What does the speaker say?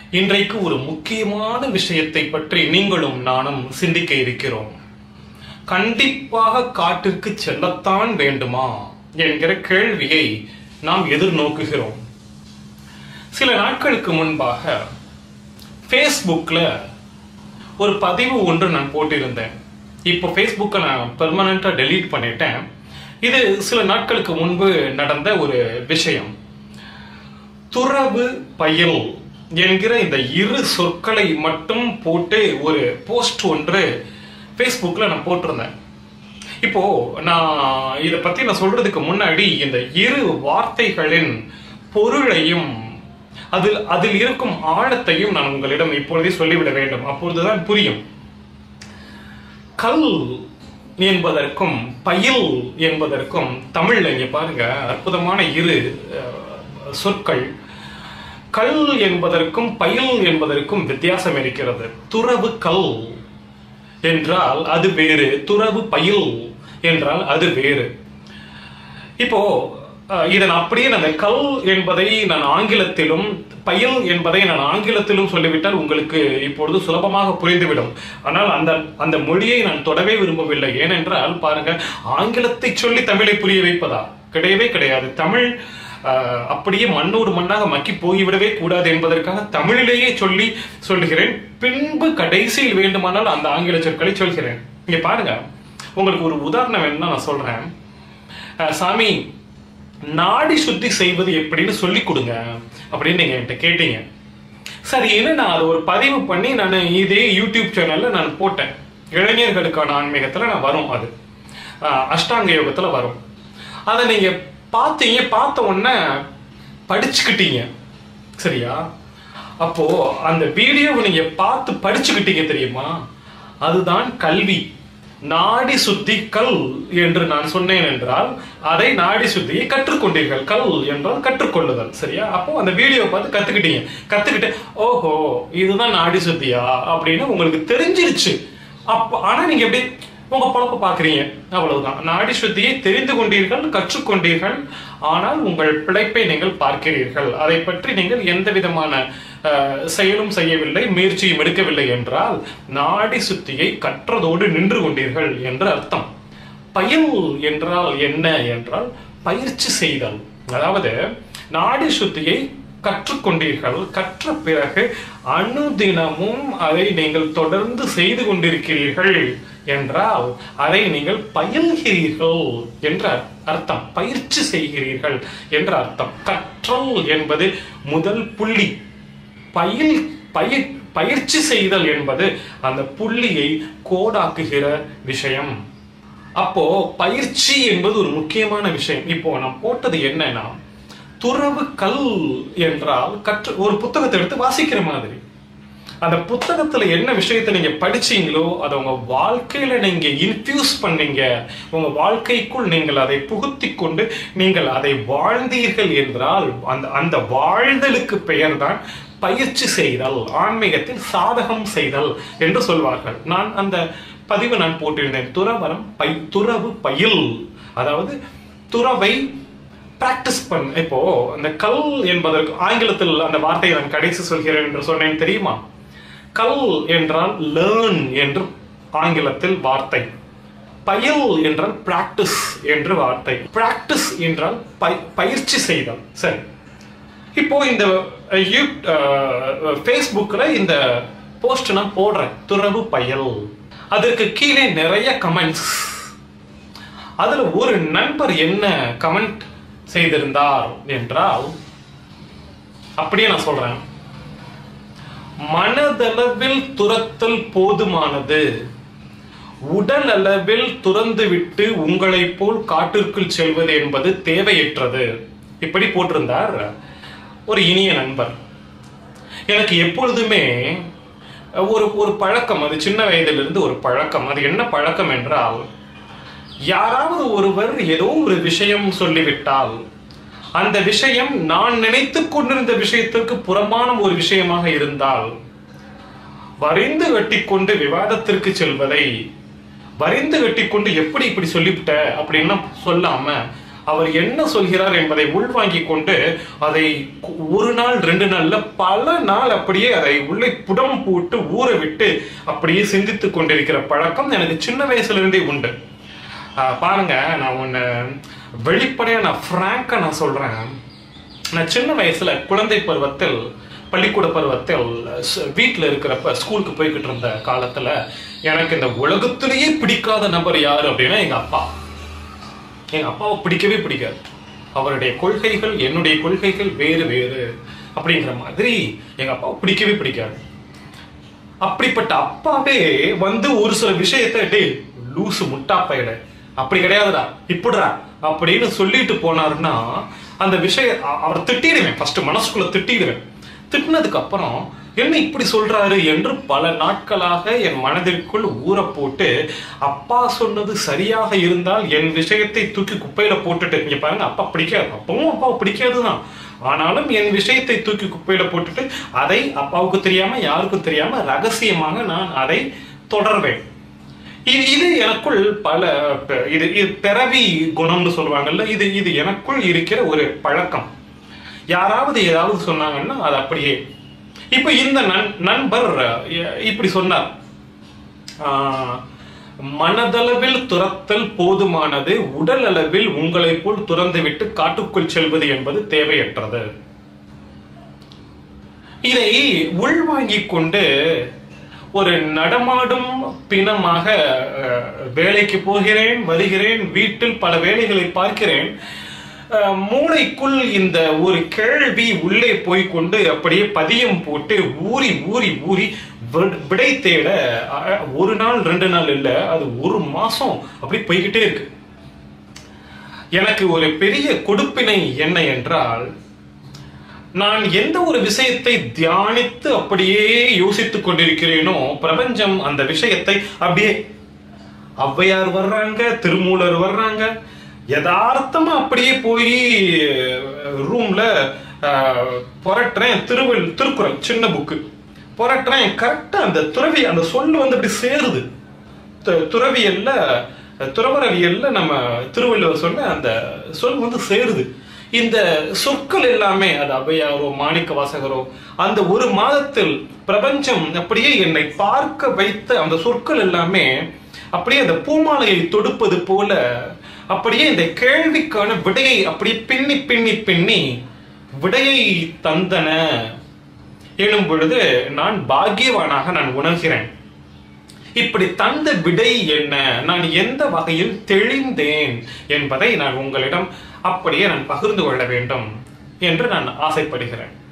இன்றைக்கு ஒரு முக்கியமான விஷயத்தை பற்றி நீங்களும் நானும் சிந்திக்க இருக்கிறோம் கண்டிப்பாக காட்டிற்கு செல்லத்தான் வேண்டுமா என்கிற கேள்வியை நாம் எதிர்நோக்குகிறோம் சில நாட்களுக்கு முன்பாக ஃபேஸ்புக்கில் ஒரு பதிவு ஒன்று நான் போட்டிருந்தேன் இப்போ ஃபேஸ்புக்கை நான் பெர்மனண்ட்டாக டெலீட் பண்ணிட்டேன் இது சில நாட்களுக்கு முன்பு நடந்த ஒரு விஷயம் துறவு பயல் என்கிற இந்த இரு சொற்களை மட்டும் போட்டு ஒரு போஸ்ட் ஒன்று ஃபேஸ்புக்கில் நான் போட்டிருந்தேன் இப்போ நான் இதை பத்தி நான் சொல்றதுக்கு முன்னாடி இந்த இரு வார்த்தைகளின் பொருளையும் அதில் அதில் இருக்கும் ஆழத்தையும் நான் உங்களிடம் இப்பொழுதே சொல்லிவிட வேண்டும் அப்பொழுதுதான் புரியும் கல் என்பதற்கும் பயில் என்பதற்கும் தமிழ்ல இங்க பாருங்க அற்புதமான இரு அஹ், சொற்கள் கல் என்பதற்கும் பயில் என்பதற்கும் வித்தியாசம் இருக்கிறது துறவு கல் என்றால் அது வேறு துறவு பயில் என்றால் அது வேறு இப்போ அஹ், இதை நான் அப்படியே நான் கல் என்பதை நான் ஆங்கிலத்திலும் பயில் என்பதை நான் ஆங்கிலத்திலும் சொல்லிவிட்டால் உங்களுக்கு இப்பொழுது சுலபமாக புரிந்துவிடும் ஆனால் அந்த அந்த மொழியை நான் தொடவே விரும்பவில்லை ஏனென்றால் பாருங்க ஆங்கிலத்தை சொல்லி தமிழை புரிய வைப்பதா கிடையவே கிடையாது தமிழ் அஹ், அப்படியே மண்ணோடு மண்ணாக மக்கி போய்விடவே கூடாது என்பதற்காக தமிழிலேயே சொல்லி சொல்கிறேன் பின்பு கடைசியில் வேண்டுமானால் அந்த ஆங்கில சொற்களை சொல்கிறேன் இங்க பாருங்க உங்களுக்கு ஒரு உதாரணம் வேணும்னா நான் சொல்றேன் அஹ், சாமி நாடி சுத்தி செய்வது எப்படின்னு சொல்லி கொடுங்க அப்படின்னு நீங்க என்கிட்ட கேட்டீங்க சரின்னு நான் அது ஒரு பதிவு பண்ணி நான் இதே யூடியூப் சேனல்ல நான் போட்டேன் இளைஞர்களுக்கான ஆன்மீகத்துல நான் வரும் அது அஹ், அஷ்டாங்க யோகத்துல வரும் அதை நீங்க பார்த்தீங்க பார்த்த உடனே படிச்சுக்கிட்டீங்க சரியா அப்போ அந்த வீடியோவை நீங்க பார்த்து படிச்சுக்கிட்டீங்க தெரியுமா அதுதான் கல்வி நாடி சுத்தி கல் என்று நான் சொன்னேன் என்றால் அதை நாடி சுத்தியை கற்றுக்கொண்டீர்கள் கல் என்றால் கற்றுக்கொள்ளுதல் சரியா அப்போ அந்த வீடியோ பார்த்து கத்துக்கிட்டீங்க கத்துக்கிட்டு ஓஹோ இதுதான் நாடி சுத்தியா அப்படின்னு உங்களுக்கு தெரிஞ்சிருச்சு அப்போ ஆனா நீங்க எப்படி உங்க பழப்ப பாக்குறீங்க அவ்வளவுதான் நாடி சுத்தியை தெரிந்து கொண்டீர்கள் கற்றுக்கொண்டீர்கள் ஆனால் உங்கள் பிழைப்பை நீங்கள் பார்க்கிறீர்கள் அதை பற்றி நீங்கள் எந்த விதமான அஹ், செயலும் செய்யவில்லை முயற்சியும் எடுக்கவில்லை என்றால் நாடி சுத்தியை கற்றதோடு நின்று கொண்டீர்கள் என்று அர்த்தம் பயல் என்றால் என்ன என்றால் பயிற்சி செய்தல் அதாவது நாடி சுத்தியை கற்றுக்கொண்டீர்கள் கற்ற பிறகு அனுதினமும் அதை நீங்கள் தொடர்ந்து செய்து கொண்டிருக்கிறீர்கள் என்றால் அதை நீங்கள் பயில்கிறீர்கள் என்ற அர்த்தம் பயிற்சி செய்கிறீர்கள் என்ற அர்த்தம் கற்றல் என்பது முதல் புள்ளி பயில் பயிர் பயிற்சி செய்தல் என்பது அந்த புள்ளியை கோடாக்குகிற விஷயம் அப்போ பயிற்சி என்பது ஒரு முக்கியமான விஷயம் இப்போ நான் போட்டது என்னன்னா துறவு கல் என்றால் கற்று ஒரு புத்தகத்தை எடுத்து வாசிக்கிற மாதிரி அந்த புத்தகத்துல என்ன விஷயத்தை நீங்க படிச்சீங்களோ அதை உங்க வாழ்க்கையில நீங்க இன்ஃபியூஸ் பண்ணீங்க உங்க வாழ்க்கைக்குள் நீங்கள் அதை புகுத்தி கொண்டு நீங்கள் அதை வாழ்ந்தீர்கள் என்றால் அந்த அந்த வாழ்தலுக்கு பெயர்தான் பயிற்சி செய்தல் ஆன்மீகத்தில் சாதகம் செய்தல் என்று சொல்வார்கள் நான் அந்த பதிவு நான் போட்டிருந்தேன் துறவரம் பை துறவு பயில் அதாவது துறவை பிராக்டிஸ் பண்ண இப்போ அந்த கல் என்பதற்கு ஆங்கிலத்தில் அந்த வார்த்தையை நான் கடைசி சொல்கிறேன் என்று சொன்னேன் தெரியுமா கல் என்றால் லேர்ன் என்று ஆங்கிலத்தில் வார்த்தை பயில் என்றால் பிராக்டிஸ் என்று வார்த்தை பிராக்டிஸ் என்றால் பய- பயிற்சி செய்தல் சரி இப்போ இந்த ஃபேஸ்புக்கில் இந்த போஸ்ட் நான் போடுறேன் துறவு பயல் அதற்கு கீழே நிறைய கமெண்ட்ஸ் அதுல ஒரு நண்பர் என்ன கமெண்ட் செய்திருந்தார் என்றால் அப்படியே நான் சொல்றேன் மனதளவில் துரத்தல் போதுமானது உடல் அளவில் துறந்துவிட்டு உங்களைப் போல் காட்டிற்குள் செல்வது என்பது தேவையற்றது இப்படி போட்டிருந்தார் ஒரு இனிய நண்பர் எனக்கு எப்பொழுதுமே ஒரு ஒரு பழக்கம் அது சின்ன வயதிலிருந்து ஒரு பழக்கம் அது என்ன பழக்கம் என்றால் யாராவது ஒருவர் ஏதோ ஒரு விஷயம் சொல்லிவிட்டால் அந்த விஷயம் நான் நினைத்துக் கொண்டிருந்த விஷயத்திற்கு புறமான ஒரு விஷயமாக இருந்தால் வரிந்து கட்டிக்கொண்டு விவாதத்திற்கு செல்வதை வரிந்து கட்டிக்கொண்டு எப்படி இப்படி சொல்லிவிட்ட அப்படின்லாம் சொல்லாம அவர் என்ன சொல்கிறார் என்பதை உள்வாங்கிக் கொண்டு அதை கு- ஒரு நாள் ரெண்டு நாள்ல பல நாள் அப்படியே அதை உள்ளே புடம் போட்டு ஊற விட்டு அப்படியே சிந்தித்துக் கொண்டிருக்கிற பழக்கம் எனக்கு சின்ன வயசுல இருந்தே உண்டு ஆஹ் பாருங்க நான் ஒன்னு வெளிப்படையா நான் ஃப்ராங்கா நான் சொல்றேன் நான் சின்ன வயசுல குழந்தை பருவத்தில் பள்ளிக்கூட பருவத்தில் ஸ்- வீட்ல இருக்கிறப்ப ஸ்கூலுக்கு போய்கிட்டு இருந்த காலத்துல எனக்கு இந்த உலகத்திலேயே பிடிக்காத நபர் யாரு அப்படின்னா எங்க அப்பா எங்க அப்பாவை பிடிக்கவே பிடிக்காது அவருடைய கொள்கைகள் என்னுடைய கொள்கைகள் வேறு வேறு அப்படிங்கிற மாதிரி எங்க அப்பாவை பிடிக்கவே பிடிக்காது அப்படிப்பட்ட அப்பாவே வந்து ஒரு சில விஷயத்தை டே லூசு முட்டா பையல அப்படி கிடையாதுடா இப்படிடா அப்படின்னு சொல்லிட்டு போனாருன்னா அந்த விஷயம் அ- அவர் திட்டிடுவேன் ஃபர்ஸ்ட் மனசுக்குள்ள திட்டிடுவேன் திட்டினதுக்கு அப்புறம் என்ன இப்படி சொல்றாரு என்று பல நாட்களாக என் மனதிற்குள் ஊற போட்டு அப்பா சொன்னது சரியாக இருந்தால் என் விஷயத்தை தூக்கி குப்பையில போட்டுட்டு இங்க பாருங்க அப்பா பிடிக்காது அப்பவும் அப்பாவை பிடிக்காதுதான் ஆனாலும் என் விஷயத்தை தூக்கி குப்பையில போட்டுட்டு அதை அப்பாவுக்கு தெரியாம யாருக்கும் தெரியாம ரகசியமாக நான் அதை தொடர்வேன் இது இது எனக்குள் பல ப- இது இது பிறவி குணம்னு சொல்லுவாங்கல்ல இது இது எனக்குள் இருக்கிற ஒரு பழக்கம் யாராவது ஏதாவது சொன்னாங்கன்னா அது அப்படியே இப்ப இந்த நண்- நண்பர் அஹ், இப்படி சொன்னார் ஆஹ், மனதளவில் துரத்தல் போதுமானது உடல் அளவில் உங்களைப் போல் துறந்துவிட்டு காட்டுக்குள் செல்வது என்பது தேவையற்றது இதை உள்வாங்கிக் கொண்டு ஒரு நடமாடும் பிணமாக அஹ், வேலைக்கு போகிறேன் வருகிறேன் வீட்டில் பல வேலைகளை பார்க்கிறேன் அஹ், மூளைக்குள் இந்த ஒரு கேள்வி உள்ளே போய்க்கொண்டு அப்படியே பதியம் போட்டு ஊறி ஊறி ஊறி வி- விடை தேட அஹ், ஒரு நாள் ரெண்டு நாள் இல்ல அது ஒரு மாசம் அப்படி போய்கிட்டே இருக்கு எனக்கு ஒரு பெரிய கொடுப்பினை என்ன என்றால் நான் எந்த ஒரு விஷயத்தை தியானித்து அப்படியே யோசித்துக் கொண்டிருக்கிறேனோ பிரபஞ்சம் அந்த விஷயத்தை அப்படியே ஔவையார் வர்றாங்க திருமூலர் வர்றாங்க யதார்த்தமா அப்படியே போய் ரூம்ல புரட்டுறேன் திருவள் திருக்குறள் சின்ன புக்கு புரட்டுறேன் கரெக்டா அந்த துறவி அந்த சொல்லு வந்து அப்படி சேருது து- துறவியல்ல துறவரவியல்ல நம்ம திருவள்ளுவர் சொன்ன அந்த சொல் வந்து சேருது இந்த சொற்கள் எல்லாமே அது அவையாரோ மாணிக்க வாசகரோ அந்த ஒரு மாதத்தில் பிரபஞ்சம் அப்படியே என்னை பார்க்க வைத்த அந்த சொற்கள் எல்லாமே அப்படியே அந்த பூமாலையை தொடுப்பது போல அப்படியே இந்த கேள்விக்கான விடையை அப்படியே பின்னி பின்னி பின்னி விடையை தந்தன எனும் பொழுது நான் பாக்கியவானாக நான் உணர்கிறேன் இப்படி தந்த விடை என்ன நான் எந்த வகையில் தெளிந்தேன் என்பதை நான் உங்களிடம் அப்படியே நான் பகிர்ந்து கொள்ள வேண்டும் என்று நான் ஆசைப்படுகிறேன்